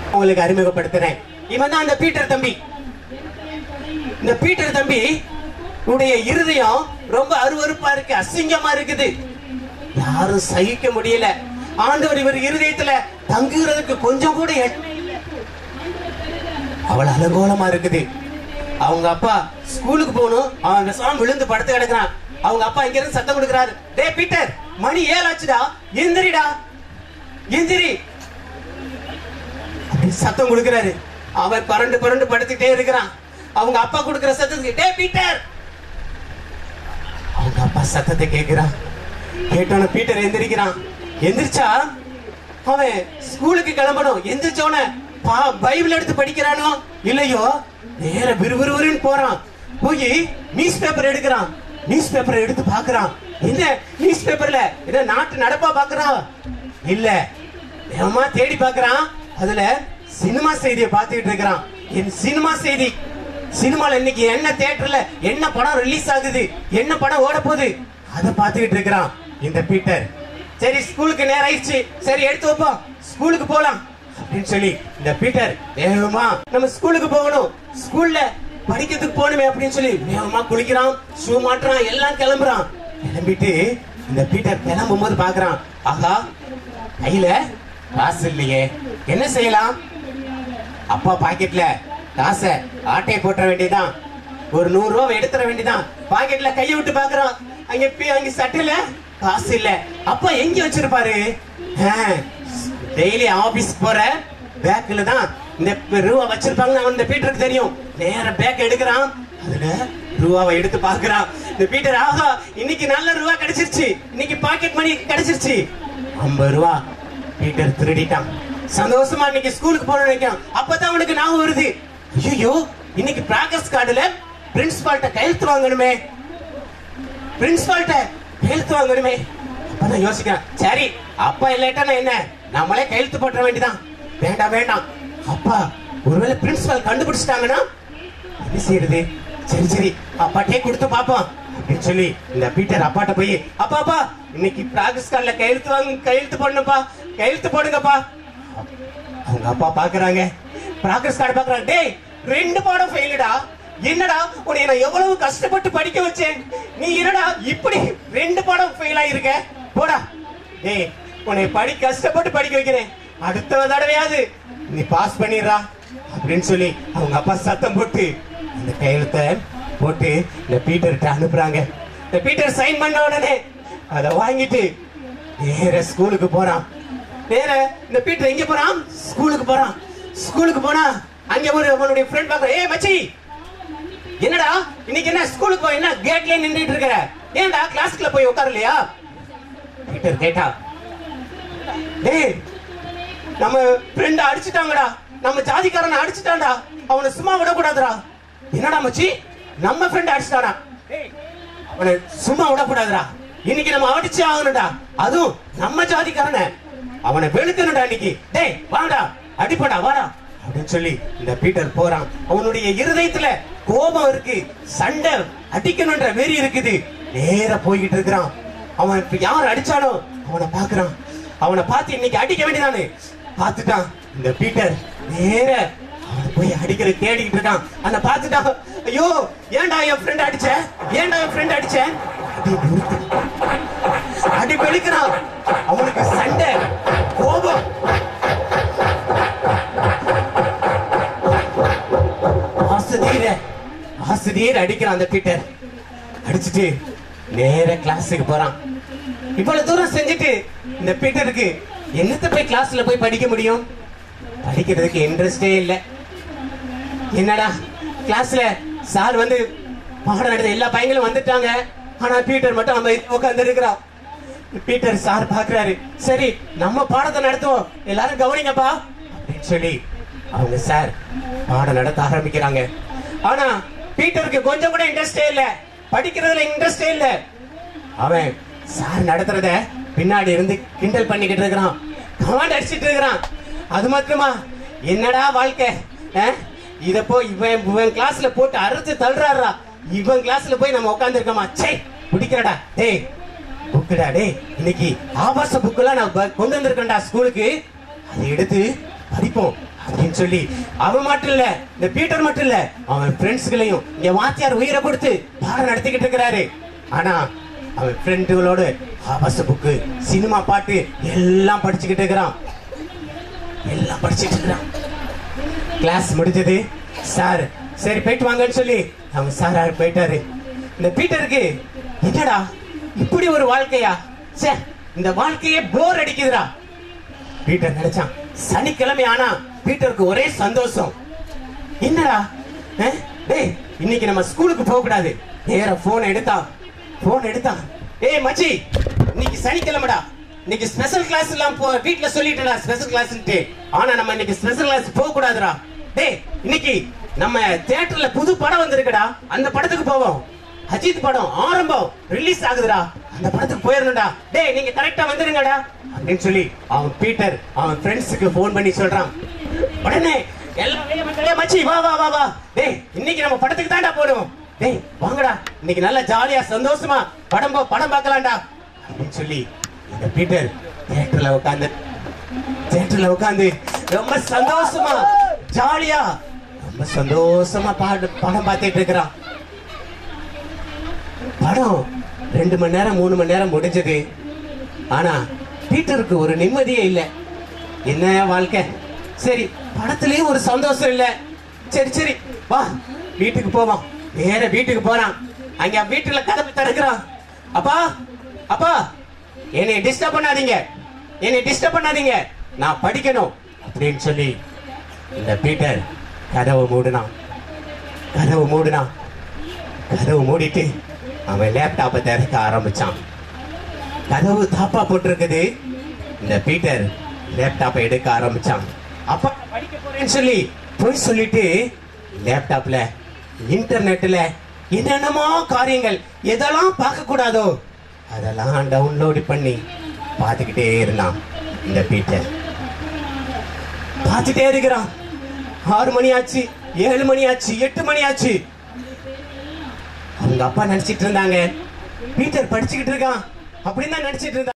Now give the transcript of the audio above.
உங்களுக்கு அறிமுகப்படுத்துறேன் இவன் தான் அந்த பீட்டர் தம்பி இந்த பீட்டர் தம்பி உடைய இருதயம் ரொம்ப அருவருப்பா இருக்கு அசிங்கமா இருக்குது யாரும் சகிக்க முடியல ஆண்டவர் இவர் இருதயத்துல தங்குகிறதுக்கு கொஞ்சம் கூட இடம் இல்ல. அவள் அலங்கோலமா இருக்குது அவங்க அப்பா ஸ்கூலுக்கு போகணும் அவன் விஷம் விழுந்து படுத்து கிடக்குறான் அவங்க அப்பா இங்க இருந்து சத்தம் கொடுக்குறாரு டேய் பீட்டர் மணி ஏழாச்சுடா எந்திரிடா எந்திரி அப்படி சத்தம் கொடுக்குறாரு அவன் பரண்டு பரண்டு படுத்துட்டே இருக்கிறான் அவங்க அப்பா கொடுக்குற சத்தத்துக்கு டேய் பீட்டர் அவங்க அப்பா சத்தத்தை கேட்கிறான் கேட்டோன்னு பீட்டர் எந்திரிக்கிறான் எந்திரிச்சா அவன் ஸ்கூலுக்கு கிளம்பணும் எந்திரிச்சோன பா பைபிள் எடுத்து படிக்கிறானோ இல்லையோ நேர விறுவிறுவிறுன்னு போறான் போய் நியூஸ் பேப்பர் எடுக்கிறான் நியூஸ் பேப்பரை எடுத்து பார்க்கறான் என்ன நியூஸ் பேப்பர்ல என்ன நாட்டு நடப்பா பார்க்கறான் இல்ல வேகமா தேடி பார்க்கறான் அதுல சினிமா செய்தியை பார்த்துக்கிட்டு இருக்கிறான் என் சினிமா செய்தி சினிமால இன்னைக்கு என்ன தியேட்டர்ல என்ன படம் ரிலீஸ் ஆகுது என்ன படம் ஓட போகுது அதை பார்த்துக்கிட்டு இருக்கிறான் இந்த பீட்டர் சரி ஸ்கூலுக்கு நேரம் ஆயிடுச்சு சரி எடுத்து வைப்போம் ஸ்கூலுக்கு போலாம் அப்படின்னு சொல்லி இந்த பீட்டர் வேகமா நம்ம ஸ்கூலுக்கு போகணும் ஸ்கூல்ல படிக்கிறதுக்கு போகணுமே அப்படின்னு சொல்லி வேகமா குளிக்கிறான் ஷூ மாட்டுறான் எல்லாம் கிளம்புறான் கிளம்பிட்டு இந்த பீட்டர் கிளம்பும் போது பாக்குறான் ஆஹா கையில காசு இல்லையே என்ன செய்யலாம் அப்பா பாக்கெட்ல காசை ஆட்டையை போட்டுற வேண்டியதான் ஒரு நூறு ரூபா எடுத்துற வேண்டியதான் பாக்கெட்ல கையை விட்டு பாக்குறான் அங்க பி- அங்க சட்டையில காசு இல்ல அப்பா எங்க வச்சிருப்பாரு டெய்லி ஆபீஸ் போற பேக்ல தான் இந்த ப- ரூபா வச்சிருப்பாங்க அவன் இந்த பீட்டருக்கு தெரியும் நேர பேக் எடுக்கிறான் அதுல ரூபாவை எடுத்து பாக்குறான் இந்த பீட்டர் ஆஹா இன்னைக்கு நல்ல ரூபா கிடைச்சிருச்சு இன்னைக்கு பாக்கெட் மணி கிடைச்சிருச்சு ஐம்பது ரூபா பீட்டர் திருடிட்டான் சந்தோஷமா இன்னைக்கு ஸ்கூலுக்கு போன நினைக்கான் அப்பதான் அவனுக்கு ஞாபகம் வருது ஐயோ இன்னைக்கு பிராக்டிஸ் கார்டுல பிரின்சிபால்ட்ட கையெழுத்து வாங்கணுமே பிரின்சிபால்ட்ட கையெழுத்து வாங்கணுமே அப்பதான் யோசிக்கிறேன் சரி அப்பா இல்லாட்டா நான் என்ன நம்மளே கையெழுத்து போட்டுற வேண்டியதான் வேண்டாம் வேண்டாம் அப்பா ஒருவேளை பிரின்சிபால் கண்டுபிடிச்சிட்டாங்கன்னா என்ன செய்யறது சரி சரி அப்பாட்டே கொடுத்து பாப்போம் அப்படின்னு சொல்லி இந்த பீட்டர் அப்பாட்ட போய் அப்பா அப்பா இன்னைக்கு பிராக்டிஸ் கார்டுல கையெழுத்து வாங்க கையெழுத்து போடணும்ப்பா கையெழுத்து போடுங்கப்பா அவங்க அப்பா பாக்குறாங்க ப்ராக்ரஸ் கார்டு பாக்குறாங்க டேய் ரெண்டு பாடம் ஃபெயிலுடா என்னடா உன்னை நான் எவ்வளவு கஷ்டப்பட்டு படிக்க வச்சேன் நீ என்னடா இப்படி ரெண்டு பாடம் ஃபெயில் ஆயிருக்க போடா டேய் உன்னை படி கஷ்டப்பட்டு படிக்க வைக்கிறேன் அடுத்த தடவையாவது நீ பாஸ் பண்ணிடுறா அப்படின்னு சொல்லி அவங்க அப்பா சத்தம் போட்டு அந்த கையெழுத்தை போட்டு இந்த பீட்டர்கிட்ட அனுப்புறாங்க இந்த பீட்டர் சைன் பண்ண உடனே அதை வாங்கிட்டு நேர ஸ்கூலுக்கு போறான் நேர இந்த பீட்டர் எங்க போறான் ஸ்கூலுக்கு போறான் ஸ்கூலுக்கு போனா அங்க ஒரு அவனுடைய ஃப்ரெண்ட் பாக்குற ஏய் மச்சி என்னடா இன்னைக்கு என்ன ஸ்கூலுக்கு போய் என்ன கேட்ல நின்றுட்டு இருக்கிற ஏன்டா கிளாஸ்க்குள்ள போய் உட்காரலையா பீட்டர் கேட்டா டேய் நம்ம ஃப்ரெண்ட் அடிச்சிட்டாங்கடா நம்ம ஜாதிக்காரனை அடிச்சிட்டான்டா அவனை சும்மா விடக்கூடாதுடா என்னடா மச்சி நம்ம ஃப்ரெண்ட் அடிச்சிட்டானா டேய் அவனை சும்மா விடக்கூடாதுடா இன்னைக்கு நம்ம அடிச்சே ஆகணும்டா அதுவும் நம்ம ஜாதிக்காரனை அவனை வெளுக்கணும்டா இன்னைக்கு டேய் வாடா அடிப்படா வாடா அப்படின்னு சொல்லி இந்த பீட்டர் போறான் அவனுடைய இருதயத்துல கோபம் இருக்கு சண்டை அடிக்கணும்ன்ற வெறி இருக்குது நேரா போய்கிட்டு இருக்கிறான் அவன் இப்ப யார் அடிச்சானோ அவனை பாக்குறான் அவனை பார்த்து இன்னைக்கு அடிக்க வேண்டியதானு பார்த்துட்டான் இந்த பீட்டர் நேர அவனை போய் அடிக்கிற தேடிக்கிட்டு இருக்கான் அந்த பார்த்துட்டான் ஐயோ ஏன்டா என் ஃப்ரெண்ட் அடிச்ச ஏன்டா என் ஃப்ரெண்ட் அடிச்ச அடி நிறுத்து. அடி வெளுக்கிறான் அவனுக்கு சண்டை கோபம் ஆசிரியர ஆசிரியர் அடிக்கிறான் அந்த பீட்டர் அடிச்சிட்டு நேர கிளாஸுக்கு போறான் இவ்வளவு தூரம் செஞ்சுட்டு இந்த பீட்டருக்கு என்னத்த போய் கிளாஸ்ல போய் படிக்க முடியும் படிக்கிறதுக்கு இன்ட்ரெஸ்டே இல்ல என்னடா கிளாஸ்ல சார் வந்து பாடம் நடத்த எல்லா பையங்களும் வந்துட்டாங்க ஆனா பீட்டர் மட்டும் நம்ம உட்கார்ந்து இருக்கிறான் பீட்டர் சார் பாக்குறாரு சரி நம்ம பாடத்தை நடத்துவோம் எல்லாரும் கவனிங்கப்பா அப்படின்னு சொல்லி அவங்க சார் பாடம் நடத்த ஆரம்பிக்கிறாங்க ஆனா பீட்டருக்கு கொஞ்சம் கூட இன்ட்ரெஸ்டே இல்ல படிக்கிறதுல இன்ட்ரெஸ்டே இல்ல அவன் சார் நடத்துறத பின்னாடி இருந்து கிண்டல் பண்ணிக்கிட்டு இருக்கிறான் கமாண்ட் அடிச்சிட்டு இருக்கிறான் அது மட்டுமா என்னடா வாழ்க்கை அஹ்? இத போய் இவன் இவன் கிளாஸ்ல போட்டு அறுத்து தள்ளுறாரா இவன் கிளாஸ்ல போய் நம்ம உட்கார்ந்து இருக்கோமா சே பிடிக்கிறடா டேய் புக்குடா டேய் இன்னைக்கு ஆபாச புக்கெல்லாம் நான் ப- கொண்டு வந்திருக்கேன்டா ஸ்கூலுக்கு அதை எடுத்து படிப்போம் அப்படின்னு அப்படின்னு சொல்லி அவன் மட்டும் இல்ல இந்த பீட்டர் மட்டும் இல்ல அவன் ஃப்ரெண்ட்ஸ்களையும் இங்க வாத்தியார் உயிரை கொடுத்து பாடம் நடத்திக்கிட்டு இருக்கிறாரு ஆனா அவன் ஃப்ரெண்டுகளோட ஆபாச புக்கு சினிமா பாட்டு எல்லாம் படிச்சுக்கிட்டு இருக்கிறான் எல்லாம் படிச்சுட்டு இருக்கிறான் கிளாஸ் முடிஞ்சது சார் சரி போயிட்டு வாங்கன்னு சொல்லி அவங்க சார் போயிட்டாரு இந்த பீட்டருக்கு என்னடா இப்படி ஒரு வாழ்க்கையா ச்சே இந்த வாழ்க்கையே போர் அடிக்குதுடா பீட்டர் நினைச்சான் சனிக்கிழமை ஆனா பீட்டருக்கு ஒரே சந்தோஷம் என்னடா அஹ்? டேய் இன்னைக்கு நம்ம ஸ்கூலுக்கு போக கூடாது நேரா போன் எடுத்தான் போன் எடுத்தான் ஏய் மச்சி இன்னைக்கு சனிக்கிழமைடா இன்னைக்கு ஸ்பெஷல் கிளாஸ் எல்லாம் போ வீட்ல சொல்லிட்டடா ஸ்பெஷல் கிளாஸ்ன்ட்டு ஆனா நம்ம இன்னைக்கு ஸ்பெஷல் கிளாஸ் போக கூடாதுடா டேய் இன்னைக்கு நம்ம தியேட்டர்ல புது படம் வந்திருக்குடா அந்த படத்துக்கு போவோம் அஜித் படம் ஆரம்பம் ரிலீஸ் ஆகுதுடா அந்த படத்துக்கு போயிடணும்டா டேய் நீங்க கரெக்டா வந்துருங்கடா அப்படின்னு சொல்லி அவன் பீட்டர் அவன் ஃப்ரெண்ட்ஸுக்கு ஃபோன் பண்ணி சொல்றான் உடனே எல்லாம் வேகமா, "டேய் மச்சி வா வா வா வா டேய் இன்னைக்கு நம்ம படத்துக்கு தான்டா போறோம் டேய் வாங்கடா இன்னைக்கு நல்லா ஜாலியா சந்தோஷமா படம் போ- படம் பார்க்கலாம்டா அப்படின்னு சொல்லி இந்த பீட்டர் தியேட்டர்ல உட்காந்து தியேட்டர்ல உட்காந்து ரொம்ப சந்தோஷமா ஜாலியா ரொம்ப சந்தோஷமா பாடு படம் பார்த்துட்டு இருக்கிறான் படம் ரெண்டு மணி நேரம் மூணு மணி நேரம் முடிஞ்சது ஆனா பீட்டருக்கு ஒரு நிம்மதியே இல்ல என்ன வாழ்க்கை சரி படத்துலயும் ஒரு சந்தோஷம் இல்ல சரி சரி வா வீட்டுக்கு போவோம் நேர வீட்டுக்கு போறான் அங்க வீட்டுல கதவு திறக்கிறான் அப்பா அப்பா என்னை டிஸ்டர்ப் பண்ணாதீங்க என்னை டிஸ்டர்ப் பண்ணாதீங்க நான் படிக்கணும் அப்படின்னு சொல்லி இந்த பீட்டர் கதவை மூடினான் கதவு மூடினான் கதவு மூடிட்டு அவன் லேப்டாப்பை திறக்க ஆரம்பிச்சான் கதவு தாப்பா போட்டிருக்குது இந்த பீட்டர் லேப்டாப்பை எடுக்க ஆரம்பிச்சான் அப்ப நான் படிக்க போறேன்னு சொல்லி போய் சொல்லிட்டு லேப்டாப்ல இன்டர்நெட்ல என்னென்னமோ காரியங்கள் எதெல்லாம் பார்க்க கூடாதோ அதெல்லாம் டவுன்லோட் பண்ணி பார்த்துக்கிட்டே இருந்தான் இந்த பீட்டர் பார்த்துட்டே இருக்கிறான் ஆறு மணி ஆச்சு ஏழு மணி ஆச்சு எட்டு மணி ஆச்சு அவங்க அப்பா நினைச்சிட்டு இருந்தாங்க பீட்டர் படிச்சுக்கிட்டு இருக்கான் அப்படின்னு தான் நினைச்சிட்டு இருந்தாங்க